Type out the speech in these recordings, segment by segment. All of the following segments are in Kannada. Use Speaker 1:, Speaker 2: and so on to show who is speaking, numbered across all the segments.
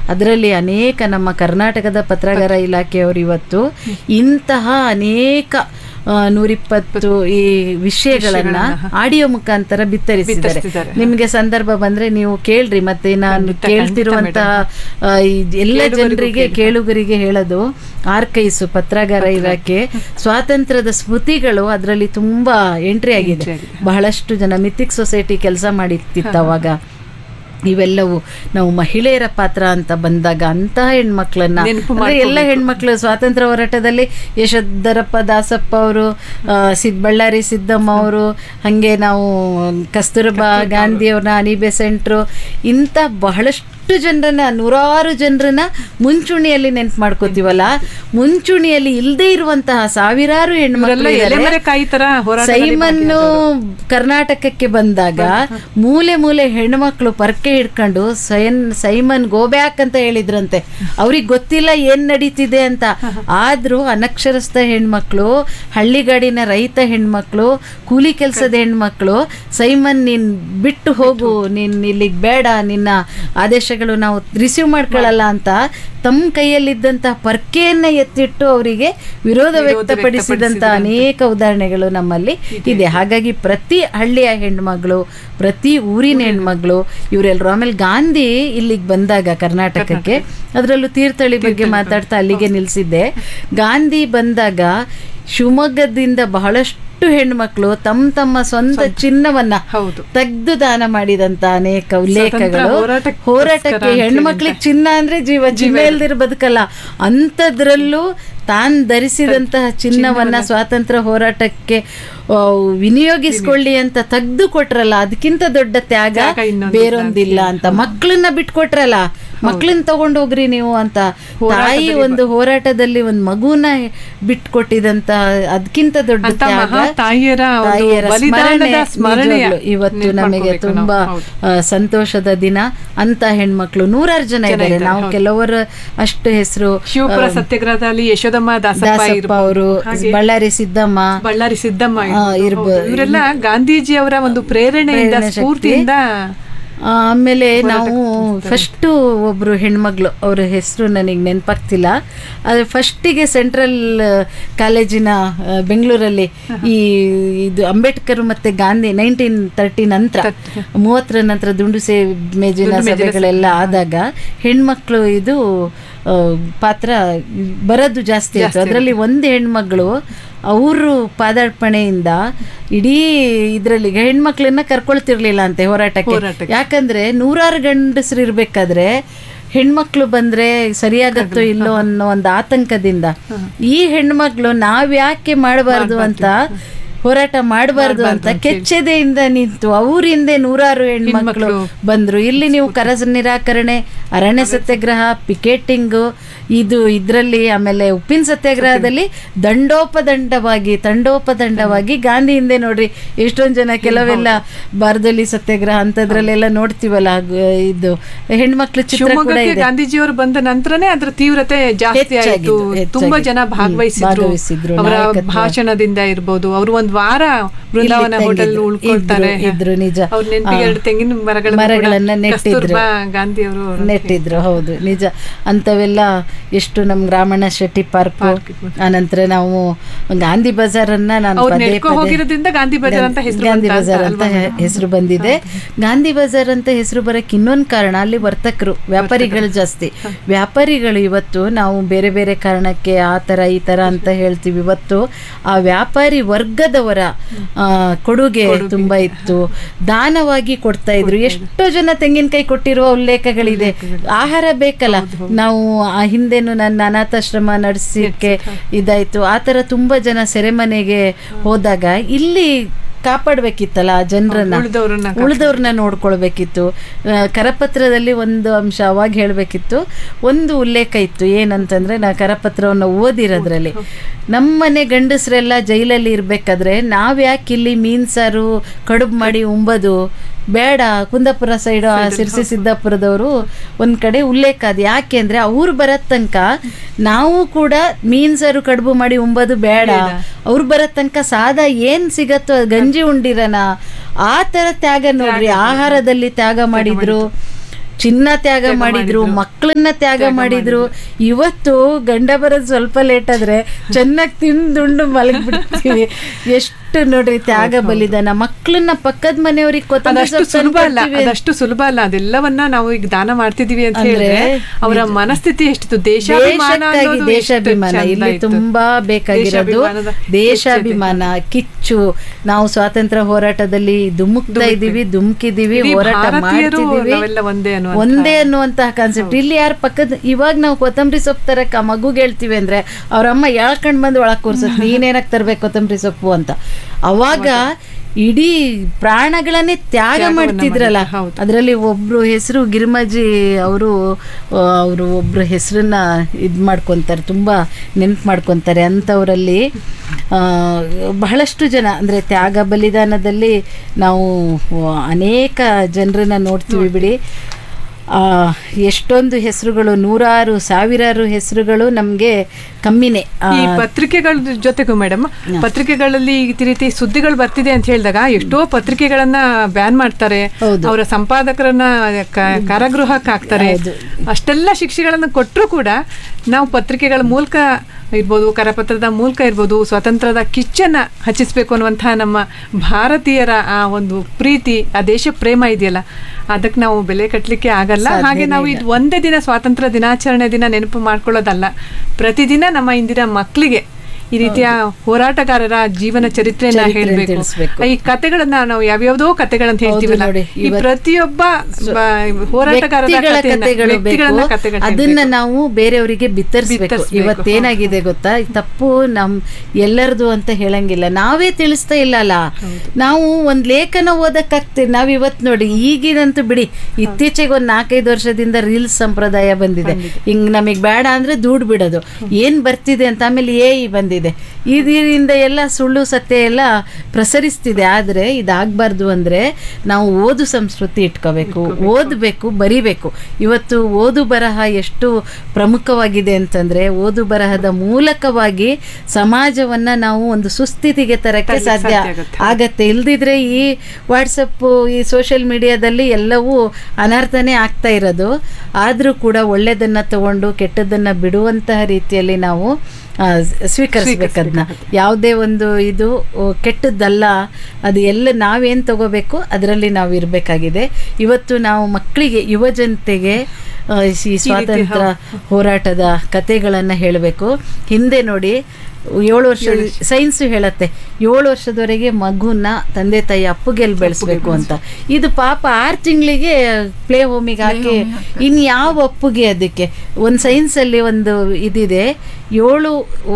Speaker 1: ಅದರಲ್ಲಿ ಅನೇಕ ನಮ್ಮ ಕರ್ನಾಟಕದ ಪತ್ರಗಾರ ಇಲಾಖೆಯವರು ಇವತ್ತು ಇಂತಹ ಅನೇಕ ಆ, ನೂರಿಪ್ಪತ್ತು ಈ ವಿಷಯಗಳನ್ನ ಆಡಿಯೋ ಮುಖಾಂತರ ಬಿತ್ತರಿಸಿದ್ದಾರೆ
Speaker 2: ಬಿತ್ತರಿಸಿದ್ದಾರೆ.
Speaker 1: ನಿಮ್ಗೆ ಸಂದರ್ಭ ಬಂದ್ರೆ ನೀವು ಕೇಳ್ರಿ ಮತ್ತೆ ನಾನು
Speaker 2: ಖಂಡಿತ,
Speaker 1: ಕೇಳ್ತಿರುವಂತಹ ಆ, ಈ ಎಲ್ಲ ಜನರಿಗೆ ಕೇಳುಗರಿಗೆ ಹೇಳೋದು ಆರ್ಕೈಸು ಪತ್ರಗಾರ ಇಲಾಖೆ ಸ್ವಾತಂತ್ರ್ಯದ ಸ್ಮೃತಿಗಳು ಅದರಲ್ಲಿ ತುಂಬಾ ಎಂಟ್ರಿ ಆಗಿದೆ
Speaker 2: Entry ಆಗಿದೆ.
Speaker 1: ಬಹಳಷ್ಟು ಜನ ಮಿಥಿಕ್ ಸೊಸೈಟಿ ಕೆಲಸ ಮಾಡಿತ್ತಿತ್ತು ಅವಾಗ ಇವೆಲ್ಲವೂ ನಾವು ಮಹಿಳೆಯರ ಪಾತ್ರ ಅಂತ ಬಂದಾಗ ಅಂತಹ ಹೆಣ್ಮಕ್ಳನ್ನ
Speaker 2: ನೆನಪು
Speaker 1: ಅಂದ್ರೆ ಎಲ್ಲ ಹೆಣ್ಮಕ್ಳು ಸ್ವಾತಂತ್ರ್ಯ ಹೋರಾಟದಲ್ಲಿ ಯಶೋಧರಪ್ಪ ದಾಸಪ್ಪ ಅವರು ಸಿದ್ ಬಳ್ಳಾರಿ ಸಿದ್ದಮ್ಮ ಅವರು ಹಾಗೆ ನಾವು ಕಸ್ತೂರ್ಬಾ ಗಾಂಧಿ ಅವ್ರನ್ನ ಅನಿ ಬೆಸೆಂಟ್ರು ಇಂಥ ಬಹಳಷ್ಟು ಜನರನ್ನ ನೂರಾರು ಜನರನ್ನ ಮುಂಚೂಣಿಯಲ್ಲಿ ನೆನ್ಪು ಮಾಡ್ಕೋತೀವಲ್ಲ ಮುಂಚೂಣಿಯಲ್ಲಿ ಇಲ್ಲದೆ ಇರುವಂತಹ ಸಾವಿರಾರು ಹೆಣ್ಮಕ್ಳು
Speaker 2: ಇವರೆಲ್ಲ
Speaker 1: ಇದ್ದಾರೆ.
Speaker 2: ಎಲೆಮರೆಕಾಯಿ ತರ ಹೋರಾಟದಲ್ಲಿ
Speaker 1: ಸೈಮನ್ನು ಕರ್ನಾಟಕಕ್ಕೆ ಬಂದಾಗ ಮೂಲೆ ಮೂಲೆ ಹೆಣ್ಮಕ್ಳು ಪರ್ಕೆ ಹಿಡ್ಕೊಂಡು ಸೈನ್ ಸೈಮನ್ ಗೋ ಬ್ಯಾಕ್ ಅಂತ ಹೇಳಿದ್ರಂತೆ ಅವ್ರಿಗೆ ಗೊತ್ತಿಲ್ಲ ಏನ್ ನಡೀತಿದೆ ಅಂತ ಆದ್ರೂ ಅನಕ್ಷರಸ್ಥ ಹೆಣ್ಮಕ್ಳು ಹಳ್ಳಿಗಾಡಿನ ರೈತ ಹೆಣ್ಮಕ್ಳು ಕೂಲಿ ಕೆಲಸದ ಹೆಣ್ಮಕ್ಳು ಸೈಮನ್ ನೀನ್ ಬಿಟ್ಟು ಹೋಗು ನೀನ್ ಇಲ್ಲಿಗೆ ಬೇಡ ನಿನ್ನ ಆದೇಶಗಳು ನಾವು ರಿಸೀವ್ ಮಾಡ್ಕೊಳ್ಳಲ್ಲ ಅಂತ ತಮ್ಮ ಕೈಯಲ್ಲಿದ್ದಂತಹ ಪರ್ಕೆಯನ್ನ ಎತ್ತಿಟ್ಟು ಅವರಿಗೆ ವಿರೋಧ ವ್ಯಕ್ತಪಡಿಸಿದಂತ ಅನೇಕ ಉದಾಹರಣೆಗಳು ನಮ್ಮಲ್ಲಿ ಇದೆ ಹಾಗಾಗಿ ಪ್ರತಿ ಹಳ್ಳಿಯ ಹೆಣ್ಮಗಳು ಪ್ರತಿ ಊರಿನ ಹೆಣ್ಮಗಳು ಇವರೆಲ್ಲರೂ ಆಮೇಲೆ ಗಾಂಧಿ ಇಲ್ಲಿಗೆ ಬಂದಾಗ ಕರ್ನಾಟಕಕ್ಕೆ ಅದರಲ್ಲೂ ತೀರ್ಥಹಳ್ಳಿ ಬಗ್ಗೆ ಮಾತಾಡ್ತಾ ಅಲ್ಲಿಗೆ ನಿಲ್ಸಿದ್ದೆ ಗಾಂಧಿ ಬಂದಾಗ ಶಿವಮೊಗ್ಗದಿಂದ ಬಹಳಷ್ಟು ಹೆಣ್ಮಕ್ಳು ತಮ್ಮ ತಮ್ಮ ಸ್ವಂತ ಚಿನ್ನವನ್ನ
Speaker 2: ಹೌದು
Speaker 1: ತೆಗೆದು ದಾನ ಮಾಡಿದಂತ ಅನೇಕ ಉಲ್ಲೇಖಗಳು
Speaker 2: ಹೋರಾಟಕ್ಕೋಸ್ಕರ
Speaker 1: ಹೋರಾಟಕ್ಕೆ
Speaker 2: ಅಂತ
Speaker 1: ಹೆಣ್ಮಕ್ಳಿಗೆ ಚಿನ್ನ ಅಂದ್ರೆ ಜೀವ ಜೀವ ಇಲ್ದಿರ ಬದುಕಲ್ಲ ಅಂಥದ್ರಲ್ಲೂ ತಾನ್ ಧರಿಸಿದಂತಹ ಚಿನ್ನವನ್ನ ಸ್ವಾತಂತ್ರ್ಯ ಹೋರಾಟಕ್ಕೆ ಆ, ವಿನಿಯೋಗಿಸ್ಕೊಳ್ಳಿ ಅಂತ ತೆಗ್ದು ಕೊಟ್ರಲ್ಲ ಅದಕ್ಕಿಂತ ದೊಡ್ಡ ತ್ಯಾಗ
Speaker 2: ತ್ಯಾಗ ಇನ್ನೊಂದಿಲ್ಲ
Speaker 1: ಬೇರೊಂದಿಲ್ಲ ಅಂತ ಮಕ್ಕಳನ್ನ ಬಿಟ್ಕೊಟ್ರಲ್ಲ ಮಕ್ಕಳನ್ನ ತಗೊಂಡ್ ಹೋಗ್ರಿ ನೀವು ಅಂತ ತಾಯಿ ಒಂದು ಹೋರಾಟದಲ್ಲಿ ಒಂದು ಮಗುನ ಬಿಟ್ಕೊಟ್ಟಿದಂತ ಅದಕ್ಕಿಂತ ದೊಡ್ಡ
Speaker 2: ಅಂತ
Speaker 1: ತ್ಯಾಗ
Speaker 2: ಮಹಾ ತಾಯಿಯರ ಒಂದು
Speaker 1: ತಾಯಿಯರ
Speaker 2: ಬಲಿದಾನದ
Speaker 1: ಸ್ಮರಣೆ
Speaker 2: ಸ್ಮರಣೆಯ
Speaker 1: ನಿಜವಾಗ್ಲೂ ಇವತ್ತು
Speaker 2: ನೆನ್ಪು
Speaker 1: ನಮಗೆ
Speaker 2: ಮಾಡ್ಕೊಬೇಕು ನಾವು.
Speaker 1: ತುಂಬಾ
Speaker 2: ಹೌದು.
Speaker 1: ಆ, ಸಂತೋಷದ ದಿನ ಅಂತ ಹೆಣ್ಮಕ್ಳು ನೂರಾರು ಜನ ಇದ್ದಾರೆ
Speaker 2: ಇದ್ದಾರೆ,
Speaker 1: ನಾವು
Speaker 2: ಹೌದು.
Speaker 1: ಕೆಲವರ ಅಷ್ಟು ಹೆಸರು
Speaker 2: ಶಿವಪುರ ಸತ್ಯಾಗ್ರಹದಲ್ಲಿ ಯಶೋದಮ್ಮ ದಾಸಪ್ಪ
Speaker 1: ದಾಸಪ್ಪ
Speaker 2: ಇರ್ಬೋದು.
Speaker 1: ಅವರು
Speaker 2: ಹಾಗೆ
Speaker 1: ಬಳ್ಳಾರಿ ಸಿದ್ದಮ್ಮ
Speaker 2: ಬಳ್ಳಾರಿ ಸಿದ್ದಮ್ಮ
Speaker 1: ಆ,
Speaker 2: ಇರ್ಬೋದು.
Speaker 1: ಇರ್ಬೋದು.
Speaker 2: ಹೌದು. ಇವರೆಲ್ಲ ಗಾಂಧೀಜಿ ಅವರ ಒಂದು ಪ್ರೇರಣೆಯಿಂದ
Speaker 1: ಪ್ರೇರಣೆ ಶಕ್ತಿ.
Speaker 2: ಸ್ಫೂರ್ತಿಯಿಂದ
Speaker 1: ಆ, ಆಮೇಲೆ ನಾವು ಫಸ್ಟು ಒಬ್ರು ಹೆಣ್ಮಗಳು ಅವ್ರ ಹೆಸರು ನನಗೆ ನೆನಪಾಗ್ತಿಲ್ಲ ಆದರೆ ಫಸ್ಟಿಗೆ ಸೆಂಟ್ರಲ್ ಕಾಲೇಜಿನ ಆ, ಬೆಂಗಳೂರಲ್ಲಿ ಈ ಇದು ಅಂಬೇಡ್ಕರ್ ಮತ್ತೆ ಗಾಂಧಿ ನೈನ್ಟೀನ್ ತರ್ಟಿ ನಂತರ ಮೂವತ್ತರ ನಂತರ ದುಂಡು ಸೇ ಮೇಜಿನ ಸಭೆಗಳೆಲ್ಲ ಆದಾಗ ಹೆಣ್ಮಕ್ಳು ಇದು ಆ, ಪಾತ್ರ ಬರೋದು ಜಾಸ್ತಿ ಆಯ್ತು ಅದರಲ್ಲಿ ಒಂದು ಹೆಣ್ಮಗಳು ಅವರು ಪಾದಾರ್ಪಣೆಯಿಂದ ಇಡೀ ಇದರಲ್ಲಿ ಹೆಣ್ಮಕ್ಳನ್ನ ಕರ್ಕೊಳ್ತಿರ್ಲಿಲ್ಲ ಅಂತೆ ಹೋರಾಟಕ್ಕೆ
Speaker 2: ಹೋರಾಟಕ್ಕೆ.
Speaker 1: ಯಾಕಂದ್ರೆ ನೂರಾರು ಗಂಡಸರು ಇರ್ಬೇಕಾದ್ರೆ ಹೆಣ್ಮಕ್ಳು ಬಂದ್ರೆ ಸರಿಯಾಗತ್ತೋ ಇಲ್ಲೋ ಅನ್ನೋ ಒಂದು ಆತಂಕದಿಂದ ಈ ಹೆಣ್ಮಕ್ಳು ನಾವ್ ಯಾಕೆ ಮಾಡಬಾರ್ದು ಅಂತ ಹೋರಾಟ ಮಾಡಬಾರ್ದು ಅಂತ ಕೆಚ್ಚೆದೆಯಿಂದ ನಿಂತು ಅವರಿಂದೆ ನೂರಾರು ಹೆಣ್ಮಕ್ಳು ಬಂದ್ರು ಇಲ್ಲಿ ನೀವು ಕರಸ ನಿರಾಕರಣೆ ಅರಣ್ಯ ಸತ್ಯಾಗ್ರಹ ಪಿಕೆಟಿಂಗು ಇದು ಇದರಲ್ಲಿ ಆಮೇಲೆ ಉಪ್ಪಿನ ಸತ್ಯಾಗ್ರಹದಲ್ಲಿ ದಂಡೋಪದಂಡವಾಗಿ ತಂಡೋಪದಂಡವಾಗಿ ಗಾಂಧಿ ಹಿಂದೆ ನೋಡ್ರಿ ಎಷ್ಟೊಂದ್ ಜನ ಕೆಲವೆಲ್ಲ ಬಾರದಲ್ಲಿ ಸತ್ಯಾಗ್ರಹ ಅಂತದ್ರಲ್ಲೆಲ್ಲ ನೋಡ್ತೀವಲ್ಲ ಗ- ಇದು ಹೆಣ್ಮಕ್ಳು ಚಿತ್ರ ಕೂಡ
Speaker 2: ಶಿವಮೊಗ್ಗಕ್ಕೆ
Speaker 1: ಇದೆ
Speaker 2: ಗಾಂಧೀಜಿಯವರು ಬಂದ ನಂತರನೇ ಅದರ ತೀವ್ರತೆ ಜಾಸ್ತಿ ಆಯಿತು
Speaker 1: ಹೆಚ್ಚಾಗಿದ್ದು, ಹೆಚ್ಚಾಗಿದ್ದು.
Speaker 2: ತುಂಬಾ ಜನ
Speaker 1: ಹ್ಮ್,
Speaker 2: ಭಾಗವಹಿಸಿದ್ರು
Speaker 1: ಭಾಗವಹಿಸಿದ್ರು,
Speaker 2: ಅವರ
Speaker 1: ನಾಯಕತ್ವ.
Speaker 2: ಭಾಷಣದಿಂದ ಇರ್ಬೋದು ಅವರು ಒಂದ್ ವಾರ ಬೃಂದಾವನ
Speaker 1: ಇಲ್ಲಿ
Speaker 2: ಹೋಟೆಲ್
Speaker 1: ತಂಗಿದ್ರು,
Speaker 2: ಉಳ್ಕೊಳ್ತಾರೆ
Speaker 1: ಇದ್ರು, ಇದ್ರು, ನಿಜ.
Speaker 2: ಅವ್ರ ನೆನಪಿಗೆ
Speaker 1: ಆ,
Speaker 2: ಎರಡು ತೆಂಗಿನ ಮರಗಳನ್ನ
Speaker 1: ಮರಗಳನ್ನ
Speaker 2: ಕೂಡ
Speaker 1: ನೆಟ್ಟಿದ್ರು.
Speaker 2: ಕಸ್ತೂರ್ಬಾ ಗಾಂಧಿ ಅವರು
Speaker 1: ನೆಟ್ಟಿದ್ರು ಹೌದು ನಿಜ ಅಂಥವೆಲ್ಲ ಎಷ್ಟು ನಮ್ಮ ರಾಮಣ್ಣ ಶೆಟ್ಟಿ ಪಾರ್ಕ್
Speaker 2: ಪಾರ್ಕ್
Speaker 1: ಆನಂತರ ನಾವು ಗಾಂಧಿ ಬಜಾರನ್ನ ನಾನು
Speaker 2: ಅವ್ರು
Speaker 1: ಪದೇ
Speaker 2: ನೆಡ್ಕೊ
Speaker 1: ಪದೇ
Speaker 2: ಹೋಗಿರೋದ್ರಿಂದ ಗಾಂಧಿ ಬಜಾರ್ ಅಂತ ಹೆಸರು
Speaker 1: ಗಾಂಧಿ
Speaker 2: ಬಂತ
Speaker 1: ಬಜಾರ್ ಅಂತ
Speaker 2: ಅಲ್ವಾ?
Speaker 1: ಹೆಸರು ಬಂದಿದೆ ಗಾಂಧಿ ಬಜಾರ್ ಅಂತ ಹೆಸರು ಬರಕ್ಕೆ ಇನ್ನೊಂದು ಕಾರಣ ಅಲ್ಲಿ ವರ್ತಕರು ವ್ಯಾಪಾರಿಗಳು ಜಾಸ್ತಿ ವ್ಯಾಪಾರಿಗಳು ಇವತ್ತು ನಾವು ಬೇರೆ ಬೇರೆ ಕಾರಣಕ್ಕೆ ಆ ಥರ ಈ ಥರ ಅಂತ ಹೇಳ್ತೀವಿ ಇವತ್ತು ಆ ವ್ಯಾಪಾರಿ ವರ್ಗದವರ ಆ, ಕೊಡುಗೆ ತುಂಬಾ ಇತ್ತು ದಾನವಾಗಿ ಕೊಡ್ತಾ ಇದ್ರು ಎಷ್ಟೋ ಜನ ತೆಂಗಿನಕಾಯಿ ಕೊಟ್ಟಿರುವ ಉಲ್ಲೇಖಗಳಿದೆ ಆಹಾರ ಬೇಕಲ್ಲ ನಾವು ಆ ಹಿಂದೆನು ನನ್ನ ಅನಾಥಾಶ್ರಮ ನಡೆಸಲಿಕ್ಕೆ ಇದಾಯ್ತು ಆ ಥರ ತುಂಬಾ ಜನ ಸೆರೆಮನೆಗೆ ಹೋದಾಗ ಇಲ್ಲಿ ಕಾಪಾಡ್ಬೇಕಿತ್ತಲ್ಲ ಆ ಜನರನ್ನ
Speaker 2: ಉಳ್ದವ್ರನ್ನ
Speaker 1: ಉಳಿದವ್ರನ್ನ ನೋಡ್ಕೊಳ್ಬೇಕಿತ್ತು ಆ, ಕರಪತ್ರದಲ್ಲಿ ಒಂದು ಅಂಶ ಅವಾಗ ಹೇಳಬೇಕಿತ್ತು ಒಂದು ಉಲ್ಲೇಖ ಇತ್ತು ಏನಂತಂದ್ರೆ ನಾ ಕರಪತ್ರವನ್ನು ಓದಿರೋದ್ರಲ್ಲಿ ನಮ್ಮನೆ ಗಂಡಸರೆಲ್ಲ ಜೈಲಲ್ಲಿ ಇರ್ಬೇಕಾದ್ರೆ ನಾವ್ ಯಾಕೆ ಇಲ್ಲಿ ಮೀನ್ ಸಾರು ಕಡುಬು ಮಾಡಿ ಉಂಬದು ಬೇಡ ಕುಂದಾಪುರ ಸೈಡು ಆ ಸಿರ್ಸಿ ಸಿದ್ದಾಪುರದವರು ಒಂದ್ ಕಡೆ ಉಲ್ಲೇಖ ಅದು ಯಾಕೆ ಅಂದ್ರೆ ಅವ್ರು ಬರೋ ತನಕ ನಾವು ಕೂಡ ಮೀನ್ ಸಾರು ಕಡುಬು ಮಾಡಿ ಉಂಬದು ಬೇಡ ಅವ್ರು ಬರೋ ತನಕ ಸಾದಾ ಏನ್ ಸಿಗತ್ತೋ ಗಂಜಿ ಉಂಡಿರನ ಆ ತರ ತ್ಯಾಗ ನೋಡ್ರಿ ಆಹಾರದಲ್ಲಿ ತ್ಯಾಗ ಮಾಡಿದ್ರು ಚಿನ್ನ ತ್ಯಾಗ ಮಾಡಿದ್ರು ಮಕ್ಕಳನ್ನ ತ್ಯಾಗ ಮಾಡಿದ್ರು ಇವತ್ತು ಗಂಡ ಬರೋದು ಸ್ವಲ್ಪ ಲೇಟ್ ಆದ್ರೆ ಚೆನ್ನಾಗಿ ತಿಂದುಂಡು ಮಲಗಿಬಿಡ್ತೀವಿ ಎಷ್ಟು ನೋಡ್ರಿ ತ್ಯಾಗ ಬಲಿದಾನ ಮಕ್ಕಳನ್ನ ಪಕ್ಕದ ಮನೆಯವ್ರಿಗೆ ಕೊತ್ತಂಬರಿ
Speaker 2: ಅದಷ್ಟು
Speaker 1: ಸೊಪ್ಪು
Speaker 2: ಸುಲಭ ಅಲ್ಲ
Speaker 1: ತಂದ್ಕೊಡ್ತೀವಿ.
Speaker 2: ಅದಷ್ಟು ಸುಲಭ ಅಲ್ಲ ಅದೆಲ್ಲವನ್ನ ನಾವು ಈಗ ದಾನ ಮಾಡ್ತಿದೀವಿ ಅಂತ
Speaker 1: ಅಂದ್ರೆ
Speaker 2: ಹೇಳಿದ್ರೆ ಅವರ ಮನಸ್ಥಿತಿ ಎಷ್ಟಿತ್ತು ದೇಶಾಭಿಮಾನ
Speaker 1: ದೇಶಕ್ಕಾಗಿ
Speaker 2: ಅನ್ನೋದು ಎಷ್ಟು
Speaker 1: ದೇಶಾಭಿಮಾನ
Speaker 2: ಚಂದ
Speaker 1: ಇಲ್ಲಿ
Speaker 2: ಇತ್ತು.
Speaker 1: ತುಂಬಾ ಬೇಕಾಗಿರೋದು
Speaker 2: ದೇಶಾಭಿಮಾನದ
Speaker 1: ದೇಶಾಭಿಮಾನ ಕಿಚ್ಚು ನಾವು ಸ್ವಾತಂತ್ರ್ಯ ಹೋರಾಟದಲ್ಲಿ ಧುಮುಕ್ತಾ ಇದೀವಿ ಧುಮುಕಿದೀವಿ
Speaker 2: ಇಡೀ
Speaker 1: ಹೋರಾಟ
Speaker 2: ಭಾರತೀಯರು
Speaker 1: ಮಾಡ್ತಿದೀವಿ
Speaker 2: ನಾವೆಲ್ಲ ಒಂದೇ ಅನ್ನುವಂಥ-
Speaker 1: ಒಂದೇ ಅನ್ನುವಂತಹ ಕಾನ್ಸೆಪ್ಟ್ ಇಲ್ಲಿ ಯಾರು ಪಕ್ಕದ ಇವಾಗ ನಾವು ಕೊತ್ತಂಬರಿ ಸೊಪ್ಪು ತರಕ್ ಆ ಮಗುಗೆ ಹೇಳ್ತೀವಿ ಅಂದ್ರೆ ಅವ್ರ ಅಮ್ಮ ಎಳ್ಕೊಂಡ್ ಬಂದು ಒಳಗ್ ಕೂರ್ಸತ್ ನೀನೇನಕ್ ತರ್ಬೇಕು ಕೊತ್ತಂಬರಿ ಸೊಪ್ಪು ಅಂತ ಅವಾಗ ಇಡೀ ಪ್ರಾಣಗಳನ್ನೇ ತ್ಯಾಗ ಮಾಡ್ತಿದ್ರಲ್ಲ
Speaker 2: ಹೌದು.
Speaker 1: ಅದರಲ್ಲಿ ಒಬ್ರು ಹೆಸರು ಗಿರಿಮಾಜಿ ಅವರು ಅವರು ಒಬ್ರು ಹೆಸರನ್ನ ಇದು ಮಾಡ್ಕೊತಾರೆ ತುಂಬ ನೆನ್ಪು ಮಾಡ್ಕೊತಾರೆ ಅಂಥವರಲ್ಲಿ ಆ, ಬಹಳಷ್ಟು ಜನ ಅಂದರೆ ತ್ಯಾಗ ಬಲಿದಾನದಲ್ಲಿ ನಾವು ಅನೇಕ ಜನರನ್ನ ನೋಡ್ತೀವಿ ಬಿಡಿ ಆ, ಎಷ್ಟೊಂದು ಹೆಸರುಗಳು ನೂರಾರು ಸಾವಿರಾರು ಹೆಸರುಗಳು ನಮಗೆ ಕಮ್ಮಿನೇ ಆ,
Speaker 2: ಈ ಪತ್ರಿಕೆಗಳ ಜೊತೆಗೂ ಮೇಡಮ್ ಪತ್ರಿಕೆಗಳಲ್ಲಿ ಈ ರೀತಿ ಸುದ್ದಿಗಳು ಬರ್ತಿದೆ ಅಂತ ಹೇಳಿದಾಗ ಎಷ್ಟೋ ಪತ್ರಿಕೆಗಳನ್ನ ಬ್ಯಾನ್ ಮಾಡ್ತಾರೆ
Speaker 1: ಹೌದು.
Speaker 2: ಅವರ ಸಂಪಾದಕರನ್ನ ಕ- ಕಾರಾಗೃಹಕ್ಕೆ ಹಾಕ್ತಾರೆ
Speaker 1: ಹೌದು.
Speaker 2: ಅಷ್ಟೆಲ್ಲ ಶಿಕ್ಷೆಗಳನ್ನು ಕೊಟ್ಟರು ಕೂಡ ನಾವು ಪತ್ರಿಕೆಗಳ ಮೂಲಕ ಇರ್ಬೋದು ಕರಪತ್ರದ ಮೂಲಕ ಇರ್ಬೋದು ಸ್ವಾತಂತ್ರ್ಯದ ಕಿಚ್ಚನ್ನ ಹಚ್ಚಿಸ್ಬೇಕು ಅನ್ನುವಂತಹ ನಮ್ಮ ಭಾರತೀಯರ ಆ ಒಂದು ಪ್ರೀತಿ ಆ ದೇಶ ಪ್ರೇಮ ಇದೆಯಲ್ಲ ಅದಕ್ಕೆ ನಾವು ಬೆಲೆ ಕಟ್ಟಲಿಕ್ಕೆ ಆಗಲ್ಲ ಹಾಗೆ ನಾವು ಇದು ಒಂದೇ ದಿನ ಸ್ವಾತಂತ್ರ್ಯ ದಿನಾಚರಣೆ ದಿನ ನೆನಪು ಮಾಡ್ಕೊಳ್ಳೋದಲ್ಲ ಪ್ರತಿದಿನ ನಮ್ಮ ಇಂದಿನ ಮಕ್ಕಳಿಗೆ ಈ ರೀತಿಯ ಹೋರಾಟಗಾರರ ಜೀವನ ಚರಿತ್ರೆಯನ್ನ
Speaker 1: ಚರಿತ್ರೆಯನ್ನ
Speaker 2: ಹೇಳ್ಬೇಕು
Speaker 1: ತಿಳಿಸ್ಬೇಕು.
Speaker 2: ಈ ಕತೆಗಳನ್ನ ನಾವು ಯಾವ್ಯಾವ್ದೋ ಕತೆಗಳಂತ
Speaker 1: ಹೌದು
Speaker 2: ಹೇಳ್ತೀವಲ್ಲ
Speaker 1: ನೋಡಿ,
Speaker 2: ಈ
Speaker 1: ಇವತ್ತು
Speaker 2: ಪ್ರತಿಯೊಬ್ಬ ಬ- ಹೋರಾಟಗಾರರ
Speaker 1: ವ್ಯಕ್ತಿಗಳ
Speaker 2: ಕಥೆಯನ್ನ-
Speaker 1: ಕಥೆಗಳು
Speaker 2: ವ್ಯಕ್ತಿಗಳನ್ನ
Speaker 1: ಬೇಕು
Speaker 2: ಕಥೆಗಳನ್ನ
Speaker 1: ಅದನ್ನ
Speaker 2: ಹೇಳ್ಬೇಕು.
Speaker 1: ನಾವು ಬೇರೆಯವರಿಗೆ ಬಿತ್ತರಿಸ್ಬೇಕು
Speaker 2: ಬಿತ್ತರಿಸ್ಬೇಕು,
Speaker 1: ಇವತ್ತೇನಾಗಿದೆ ಗೊತ್ತಾ ಈ ತಪ್ಪು ನಮ್ ಎಲ್ಲರದು ಅಂತ ಹೇಳಂಗಿಲ್ಲ ನಾವೇ ತಿಳಿಸ್ತಾ ಇಲ್ಲಲ್ಲ ನಾವು ಒಂದ್ ಲೇಖನ ಓದಕ್ಕಾಗ್ತೇವೆ ನಾವ್ ಇವತ್ ನೋಡಿ ಈಗಿನಂತೂ ಬಿಡಿ ಇತ್ತೀಚೆಗೆ ಒಂದ್ ನಾಲ್ಕೈದು ವರ್ಷದಿಂದ ರೀಲ್ಸ್ ಸಂಪ್ರದಾಯ ಬಂದಿದೆ ಹಿಂಗ್ ನಮಗ್ ಬೇಡ ಅಂದ್ರೆ ದುಡ್ಡು ಬಿಡೋದು ಏನ್ ಬರ್ತಿದೆ ಅಂತ ಆಮೇಲೆ ಎ ಐ ಬಂದಿದೆ ಇದರಿಂದ ಎಲ್ಲ ಸುಳ್ಳು ಸತ್ಯ ಎಲ್ಲ ಪ್ರಸರಿಸ್ತಿದೆ ಆದ್ರೆ ಇದಾಗಬಾರ್ದು ಅಂದ್ರೆ ನಾವು ಓದು ಸಂಸ್ಕೃತಿ ಇಟ್ಕೋಬೇಕು ಓದಬೇಕು ಬರಿಬೇಕು ಇವತ್ತು ಓದು ಬರಹ ಎಷ್ಟು ಪ್ರಮುಖವಾಗಿದೆ ಅಂತಂದ್ರೆ ಓದು ಬರಹದ ಮೂಲಕವಾಗಿ ಸಮಾಜವನ್ನ ನಾವು ಒಂದು ಸುಸ್ಥಿತಿಗೆ ತರಕ್ಕೆ
Speaker 2: ತರ್ಲಿಕ್ಕೆ
Speaker 1: ಸಾಧ್ಯ
Speaker 2: ಸಾಧ್ಯ ಆಗುತ್ತೆ.
Speaker 1: ಆಗತ್ತೆ ಇಲ್ದಿದ್ರೆ ಈ ವಾಟ್ಸಪ್ ಈ ಸೋಷಿಯಲ್ ಮೀಡಿಯಾದಲ್ಲಿ ಎಲ್ಲವೂ ಅನರ್ಥನೇ ಆಗ್ತಾ ಇರೋದು ಆದರೂ ಕೂಡ ಒಳ್ಳೆಯದನ್ನ ತಗೊಂಡು ಕೆಟ್ಟದ್ದನ್ನ ಬಿಡುವಂತಹ ರೀತಿಯಲ್ಲಿ ನಾವು ಆ, ಸ್ವೀಕರಿಸ್ಬೇಕು ಅದನ್ನ ಯಾವುದೇ ಒಂದು ಇದು ಓ, ಕೆಟ್ಟದ್ದಲ್ಲ ಅದು ಎಲ್ಲ ನಾವೇನು ತಗೋಬೇಕು ಅದರಲ್ಲಿ ನಾವು ಇರಬೇಕಾಗಿದೆ ಇವತ್ತು ನಾವು ಮಕ್ಕಳಿಗೆ ಯುವ ಜನತೆಗೆ ಆ, ಈ ಸ್ವಾತಂತ್ರ್ಯ ಹೋರಾಟದ ಕತೆಗಳನ್ನು ಹೇಳಬೇಕು ಹಿಂದೆ ನೋಡಿ ಏಳು ವರ್ಷ ಸೈನ್ಸ್ ಹೇಳತ್ತೆ ಏಳು ವರ್ಷದವರೆಗೆ ಮಗುನ ತಂದೆ ತಾಯಿ ಅಪ್ಪುಗೆಲ್ಲಿ ಬೆಳೆಸ್ಬೇಕು ಅಂತ ಇದು ಪಾಪ ಆರು ತಿಂಗಳಿಗೆ ಪ್ಲೇ ಹೋಮಿಗೆ ಹಾಕಿ ಇನ್ ಯಾವ ಅಪ್ಪುಗೆ ಅದಕ್ಕೆ ಒಂದು ಸೈನ್ಸಲ್ಲಿ ಒಂದು ಇದಿದೆ ಏಳು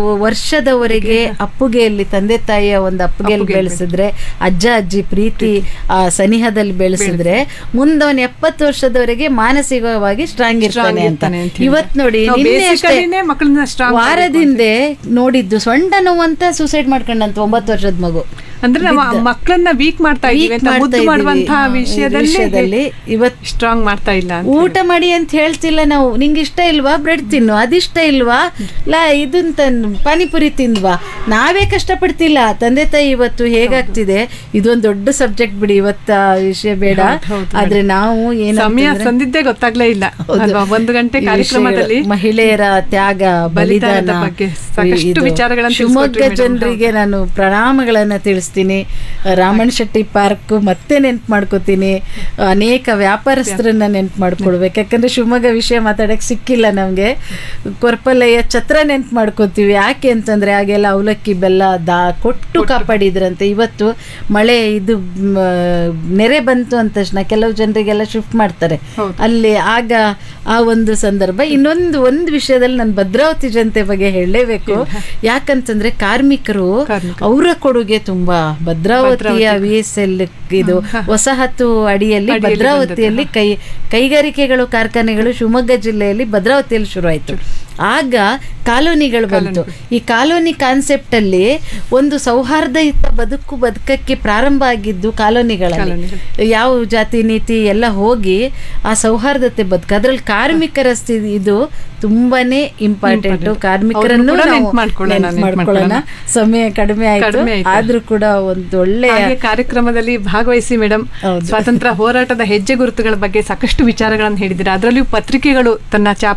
Speaker 1: ವರ್ಷದವರೆಗೆ ಅಪ್ಪುಗೆಯಲ್ಲಿ ತಂದೆ ತಾಯಿಯ ಒಂದು ಅಪ್ಪುಗೆಯಲ್ಲಿ ಬೆಳೆಸಿದ್ರೆ ಅಜ್ಜ ಅಜ್ಜಿ ಪ್ರೀತಿ ಆ ಸನಿಹದಲ್ಲಿ ಬೆಳೆಸಿದ್ರೆ ಮುಂದವನ್ ಎಪ್ಪತ್ತು ವರ್ಷದವರೆಗೆ ಮಾನಸಿಕವಾಗಿ ಸ್ಟ್ರಾಂಗ್ ಇರ್ತಾನೆ ಅಂತ
Speaker 2: ಇರ್ತಾನೆ ಅಂತ
Speaker 1: ಇವತ್ ನೋಡಿ
Speaker 2: ನಾವು
Speaker 1: ನಿನ್ನೆ ಅಷ್ಟೇ
Speaker 2: basicallyನೇ ಮಕ್ಕಳನ್ನ strong
Speaker 1: ವಾರದಿಂದೆ ನೋಡಿದ್ದು ಸೊಂಟ ನೋವು ಅಂತ ಸೂಸೈಡ್ ಮಾಡ್ಕೊಂಡಂತ ಒಂಬತ್ತು ವರ್ಷದ ಮಗು
Speaker 2: ಅಂದ್ರೆ ನಾವು ಆ ಮಕ್ಕಳನ್ನ ವೀಕ್ ಮಾಡ್ತಾ ಇದೀವಿ
Speaker 1: Weak
Speaker 2: ಅಂತ
Speaker 1: ಮಾಡ್ತಾ
Speaker 2: ಮುದ್ದು
Speaker 1: ಇದೀವಿ.
Speaker 2: ಮಾಡುವಂತಹ
Speaker 1: ಹಾ, ಈ
Speaker 2: ವಿಷಯದಲ್ಲಿ
Speaker 1: ವಿಷಯದಲ್ಲಿ ಇವತ್
Speaker 2: ಸ್ಟ್ರಾಂಗ್ ಮಾಡ್ತಾ ಇಲ್ಲ ಅಂತ
Speaker 1: ಊಟ ಮಾಡಿ ಅಂತ ಹೇಳ್ತಿಲ್ಲ ನಾವು ನಿಂಗೆ ಇಷ್ಟ ಇಲ್ವಾ ಬ್ರೆಡ್ ತಿನ್ನು ಅದಿಷ್ಟ ಇಲ್ವಾ ಲಾ ಇದನ್ ತನ್ ಪಾನಿಪುರಿ ತಿಂದ್ವಾ ನಾವೇ ಕಷ್ಟಪಡ್ತಿಲ್ಲ ತಂದೆ ತಾಯಿ ಇವತ್ತು ಹೇಗಾಗ್ತಿದೆ ಇದೊಂದು ದೊಡ್ಡ ಸಬ್ಜೆಕ್ಟ್ ಬಿಡಿ ಇವತ್ತ ವಿಷಯ ಬೇಡ
Speaker 2: ಹೌದು,
Speaker 1: ಆದ್ರೆ ನಾವು ಏನು
Speaker 2: ಸಮಯ ಸಂದಿದ್ದೇ ಗೊತ್ತಾಗ್ಲೇ ಇಲ್ಲ ಅಲ್ವಾ ಒಂದು ಗಂಟೆ ಕಾರ್ಯಕ್ರಮದಲ್ಲಿ
Speaker 1: ಮಹಿಳೆಯರ ತ್ಯಾಗ
Speaker 2: ಬಲಿದಾನದ
Speaker 1: ಬಲಿದಾನ
Speaker 2: ಬಗ್ಗೆ ಸಾಕಷ್ಟು
Speaker 1: ಇದು
Speaker 2: ವಿಚಾರಗಳನ್ನ
Speaker 1: ಶಿವಮೊಗ್ಗ
Speaker 2: ತಿಳಿಸ್ಕೊಟ್ರಿ madam.
Speaker 1: ಜನರಿಗೆ ನಾನು ಪ್ರಣಾಮಗಳನ್ನ ತಿಳಿಸ್ತೀನಿ ರಾಮಣ್ಣ ಶೆಟ್ಟಿ ಪಾರ್ಕ್ ಮತ್ತೆ ನೆನ್ಪು ಮಾಡ್ಕೋತೀನಿ ಅನೇಕ ವ್ಯಾಪಾರಸ್ಥರನ್ನ ನೆನ್ಪು ಮಾಡ್ಕೊಳ್ಬೇಕು ಯಾಕಂದ್ರೆ ಶಿವಮೊಗ್ಗ ವಿಷಯ ಮಾತಾಡಕ್ ಸಿಕ್ಕಿಲ್ಲ ನಮ್ಗೆ ಕೊರ್ಪಲಯ್ಯ ಛತ್ರ ನೆನ್ಪು ಮಾಡ್ಕೋತೀವಿ ಯಾಕೆ ಅಂತಂದ್ರೆ ಆಗೆಲ್ಲ ಅವಲಕ್ಕಿ ಬೆಲ್ಲ ದಾ ಕೊಟ್ಟು ಕಾಪಾಡಿದ್ರಂತೆ ಇವತ್ತು ಮಳೆ ಇದು ಮ್, ನೆರೆ ಬಂತು ಅಂದ ತಕ್ಷಣ ಕೆಲವು ಜನರಿಗೆಲ್ಲ ಶಿಫ್ಟ್ ಮಾಡ್ತಾರೆ
Speaker 2: ಹೌದು.
Speaker 1: ಅಲ್ಲಿ ಆಗ ಆ ಒಂದು ಸಂದರ್ಭ ಇನ್ನೊಂದು ಒಂದು ವಿಷಯದಲ್ಲಿ ನಾನು ಭದ್ರಾವತಿ ಜನತೆ ಬಗ್ಗೆ ಹೇಳಲೇಬೇಕು ಯಾಕಂತಂದ್ರೆ ಕಾರ್ಮಿಕರು
Speaker 2: ಕಾರ್ಮಿಕರು.
Speaker 1: ಅವರ ಕೊಡುಗೆ ತುಂಬಾ ಭದ್ರಾವತಿಯ ವಿ ಎಸ್ ಎಲ್ ಇದು ವಸಾಹತು ಅಡಿಯಲ್ಲಿ
Speaker 2: ಅಡಿಯಲ್ಲಿ
Speaker 1: ಭದ್ರಾವತಿಯಲ್ಲಿ ಕೈ ಕೈಗಾರಿಕೆಗಳು ಕಾರ್ಖಾನೆಗಳು ಶಿವಮೊಗ್ಗ ಜಿಲ್ಲೆಯಲ್ಲಿ ಭದ್ರಾವತಿಯಲ್ಲಿ ಶುರುವಾಯಿತು ಆಗ ಕಾಲೋನಿಗಳು ಬಂತು ಈ ಕಾಲೋನಿ ಕಾನ್ಸೆಪ್ಟ್ ಅಲ್ಲಿ ಒಂದು ಸೌಹಾರ್ದಯುತ ಬದುಕು ಬದುಕಕ್ಕೆ ಪ್ರಾರಂಭ ಆಗಿದ್ದು ಕಾಲೋನಿಗಳಲ್ಲಿ ಯಾವ ಜಾತಿ ನೀತಿ ಎಲ್ಲ ಹೋಗಿ ಆ ಸೌಹಾರ್ದತೆ ಬದುಕು ಅದ್ರಲ್ಲಿ ಕಾರ್ಮಿಕರ ಸ್ಥಿತಿ ಇದು ತುಂಬಾನೇ ಇಂಪಾರ್ಟೆಂಟ್ ಕಾರ್ಮಿಕರನ್ನು
Speaker 2: ಅವ್ರನ್ನು ಕೂಡ
Speaker 1: ನಾವು
Speaker 2: ನೆನ್ಪು ಮಾಡ್ಕೊಳ್ಳೋಣ,
Speaker 1: ನೆನ್ಪು
Speaker 2: ನೆನ್ಪು
Speaker 1: ಮಾಡ್ಕೊಳ್ಳೋಣ ಸಮಯ ಕಡಿಮೆ ಆಯ್ತು
Speaker 2: ಕಡಿಮೆ ಆಯ್ತು.
Speaker 1: ಆದ್ರೂ ಕೂಡ ಒಂದು ಒಳ್ಳೆಯ
Speaker 2: ಹಾಗೆ ಕಾರ್ಯಕ್ರಮದಲ್ಲಿ ಭಾಗವಹಿಸಿ ಮೇಡಮ್
Speaker 1: ಹೌದು.
Speaker 2: ಸ್ವಾತಂತ್ರ್ಯ ಹೋರಾಟದ ಹೆಜ್ಜೆ ಗುರುತುಗಳ ಬಗ್ಗೆ ಸಾಕಷ್ಟು ವಿಚಾರಗಳನ್ನು ಹೇಳಿದ್ದೀರಾ ಅದರಲ್ಲಿಯೂ ಪತ್ರಿಕೆಗಳು ತನ್ನ ಚಾಪ